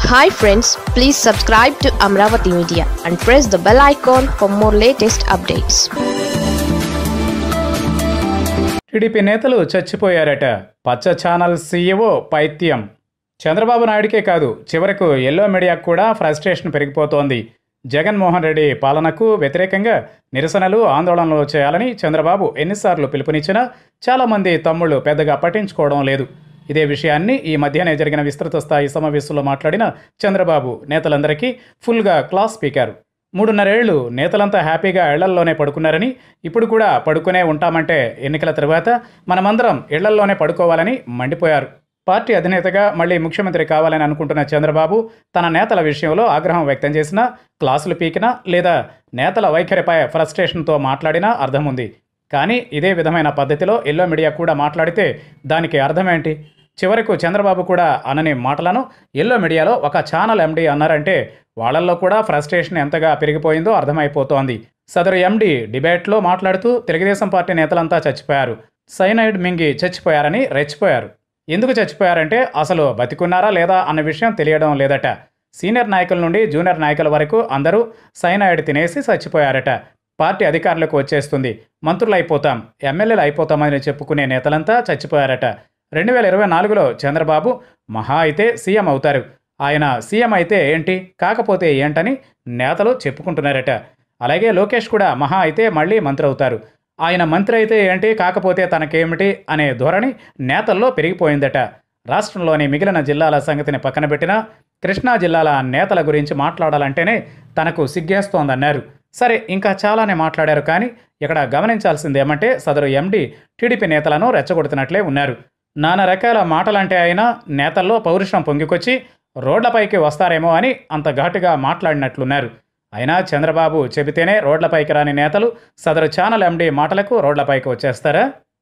hi friends please subscribe to Amaravati media and press the bell icon for more latest updates TDP నేతలు చచ్చిపోయారట పచ్చ channel CEO పైత్యం చంద్రబాబు నాయుడికే కాదు చివరకు ఎల్లో మీడియాకు కూడా ఫ్రస్ట్రేషన్ పెరిగిపోతోంది జగన్మోహన్ రెడ్డి పాలనకు వ్యతిరేకంగా నిరసనలు ఆందోళనలు చేయాలని చంద్రబాబు ఎన్నిసార్లు పిలుపునిచ్చినా చాలామంది తమ్ముళ్ళు పెద్దగా పట్టించుకోవడం లేదు ఇదే విషయాన్ని ఈ మధ్యనే జరిగిన విస్తృత స్థాయి సమావేశంలో మాట్లాడిన చంద్రబాబు నేతలందరికీ ఫుల్గా క్లాస్ స్పీకర్ మూడున్నరేళ్లు నేతలంతా హ్యాపీగా ఇళ్లల్లోనే పడుకున్నారని ఇప్పుడు కూడా పడుకునే ఉంటామంటే ఎన్నికల తర్వాత మనమందరం ఇళ్లల్లోనే పడుకోవాలని మండిపోయారు పార్టీ అధినేతగా మళ్ళీ ముఖ్యమంత్రి కావాలని అనుకుంటున్న చంద్రబాబు తన నేతల విషయంలో ఆగ్రహం వ్యక్తం చేసినా క్లాసులు పీకినా లేదా నేతల వైఖరిపై ఫ్రస్ట్రేషన్తో మాట్లాడినా అర్థం ఉంది కానీ ఇదే విధమైన పద్ధతిలో ఎల్లో మీడియా కూడా మాట్లాడితే దానికి అర్థమేంటి చివరకు చంద్రబాబు కూడా అనని మాటలను ఎల్లో మీడియాలో ఒక ఛానల్ ఎండి అన్నారంటే వాళ్ళల్లో కూడా ఫ్రస్ట్రేషన్ ఎంతగా పెరిగిపోయిందో అర్థమైపోతోంది సదరు ఎండి డిబేట్లో మాట్లాడుతూ తెలుగుదేశం పార్టీ నేతలంతా చచ్చిపోయారు సైనైడ్ మింగి చచ్చిపోయారని రెచ్చిపోయారు ఎందుకు చచ్చిపోయారంటే అసలు బతికున్నారా లేదా అన్న విషయం తెలియడం లేదట సీనియర్ నాయకుల నుండి జూనియర్ నాయకుల వరకు అందరూ సైనాయిడ్ తినేసి చచ్చిపోయారట పార్టీ అధికారులకు వచ్చేస్తుంది మంత్రులు అయిపోతాం ఎమ్మెల్యేలు అయిపోతామని చెప్పుకునే నేతలంతా చచ్చిపోయారట రెండు వేల ఇరవై నాలుగులో చంద్రబాబు మహా అయితే సీఎం అవుతారు ఆయన సీఎం అయితే ఏంటి కాకపోతే ఏంటని నేతలు చెప్పుకుంటున్నారట అలాగే లోకేష్ కూడా మహా అయితే మళ్ళీ మంత్రి అవుతారు ఆయన మంత్రి అయితే ఏంటి కాకపోతే తనకేమిటి అనే ధోరణి నేతల్లో పెరిగిపోయిందట రాష్ట్రంలోని మిగిలిన జిల్లాల సంగతిని పక్కన పెట్టినా కృష్ణా జిల్లాల నేతల గురించి మాట్లాడాలంటేనే తనకు సిగ్గేస్తోందన్నారు సరే ఇంకా చాలానే మాట్లాడారు కానీ ఇక్కడ గమనించాల్సింది ఏమంటే సదరు ఎండి టీడీపీ నేతలను రెచ్చగొడుతున్నట్లే ఉన్నారు నానా రకాల మాటలంటే అయినా నేతల్లో పౌరుషం పొంగికొచ్చి రోడ్లపైకి వస్తారేమో అని అంత ఘాటుగా మాట్లాడినట్లున్నారు అయినా చంద్రబాబు చెబితేనే రోడ్లపైకి రాని నేతలు సదరు ఛానల్ ఎండి మాటలకు రోడ్లపైకి వచ్చేస్తారా